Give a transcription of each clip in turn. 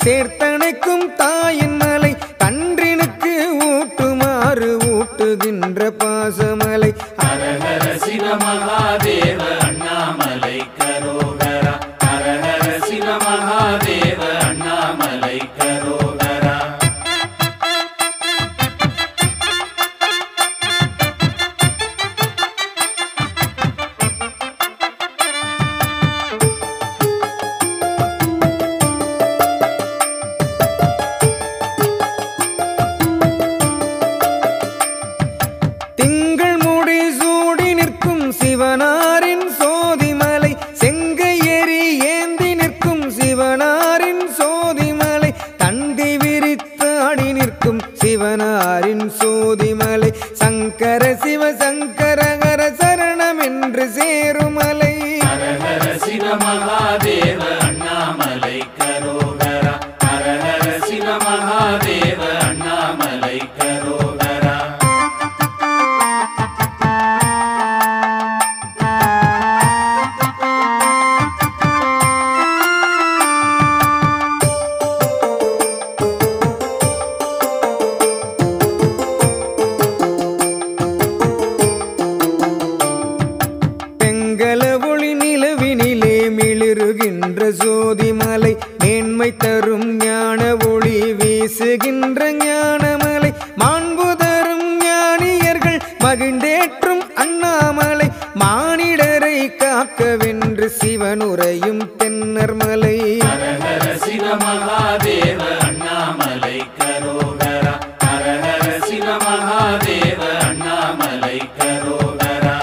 சேர்த்தணைக்கும் தாயின் மலை கன்றினுக்கு ஊட்டுமாறு ஊட்டுகின்ற பாசமலை ஹரஹர சிவ மகாதேவ அண்ணாமலை கரோகரா ஹரஹர சிவ மகாதேவ அண்ணாமலை கரோகரா திங்கள் முடி சூடி நிற்கும் சிவனாரின் சோதிமலை செங்கை எரி ஏந்தி நிற்கும் சிவனாரின் சோதிமலை தண்டி விரித்தாடி நிற்கும் சிவனாரின் சோதிமலை சங்கர சிவ சங்கரகர சரணம் என்று சேருமலை ஹரஹர சிவ மகாதேவ அண்ணாமலை கரோகரா ஹரஹர சிவ மகாதேவ அண்ணாமலை கரோகரா பெங்கல ஒளி நிலவினிலே மிளிருகின்ற சோதிமலை மேன்மை தரும் ஞான ஒளி வீசுகின்ற ஞானமலை மாண்பு தரும் ஞானியர்கள் மகிழ்ந்தேற்றும் அண்ணாமலை மானிடரை காக்கவென்று சிவனுரையும் தென்னர்மலை ஹரஹர சிவ மகாதேவ அண்ணாமலை கரோகரா ஹரஹர சிவ மகாதேவ அண்ணாமலை கரோகரா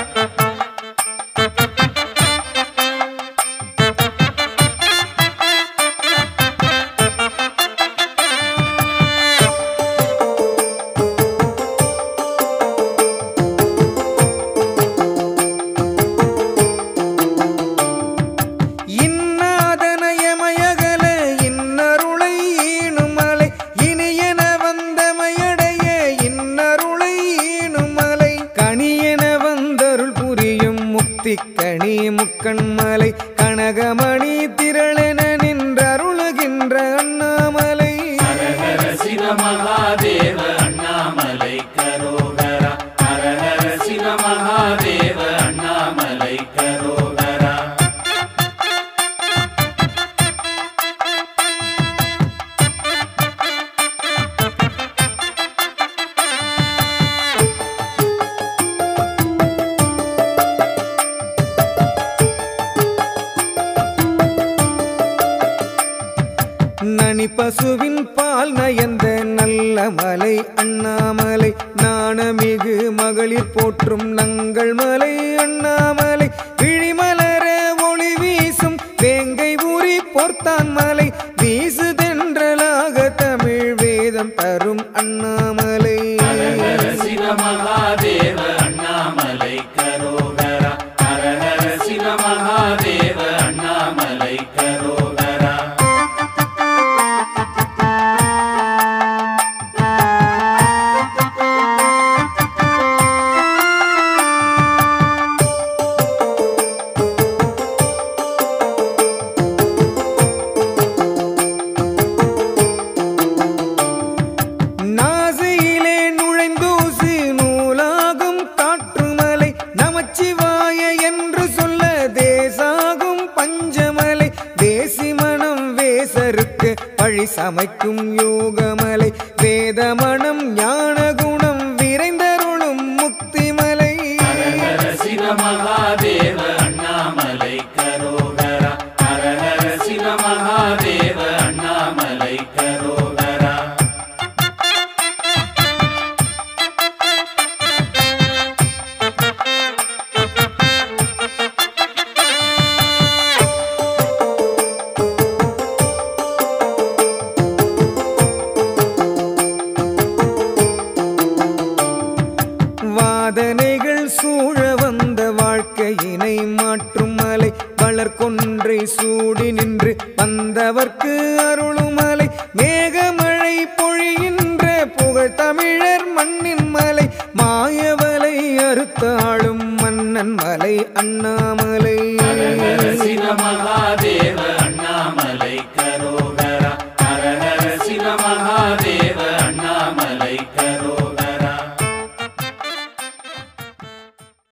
இன்னாதனயமயகல இன்னருளை ஈணுமலை இனியன வந்தமையடைய இன்னருளை ஈணுமலை கனியன வந்தருள் புரியும் முக்தி கனி முக்கண்மலை கனகமணி திரளென நின்றருளுகின்ற அண்ணாமலை ஹரஹர சிவ மகாதேவ அண்ணாமலை கரோகரா ஹரஹர சிவ மகாதேவ அண்ணாமலை கரோகரா நனி பசுவின் பால் நயந்த நல்ல மலை அண்ணாமலை நாணமிகு மகளிர் போற்றும் நங்கள் மலை அண்ணாமலை விழிமலர ஒளி வீசும் வேங்கை ஊறி பொர்த்தான் மலை வீசு தென்றலாக தமிழ் வேதம் தரும் அண்ணாமலை ஹரஹர சிவ மகாதேவ அண்ணாமலை கரோகரா ஹரஹர சிவ மகாதேவ அண்ணாமலை கரோகரா நாசியிலே நுழைந்தூசி நூலாகும் காற்றுமலை நமச்சிவாய என்று சொல்ல தேசாகும் பஞ்சமலை தேசி மனம் வேசருக்கு பழி சமைக்கும் யோகமலை வேதமணம் ஞான குணம் விரைந்தருளும் முக்திமலை ஹரஹர சிவ மகாதேவ அண்ணாமலை கரோகரா ஹரஹர சிவ மகாதேவ அண்ணாமலை கரோகரா வாதனைகள் சூழ வந்த வாழ்க்கையினை மாற்றும் மலை வளர்கொன்றை சூடி நின்று வந்தவர்க்கு அருளும் மலை மேகமழை பொழிகின்ற புகழ் தமிழர் மண்ணின் மலை மாயவலை அறுத்தாளும் மன்னன் மலை அண்ணாமலை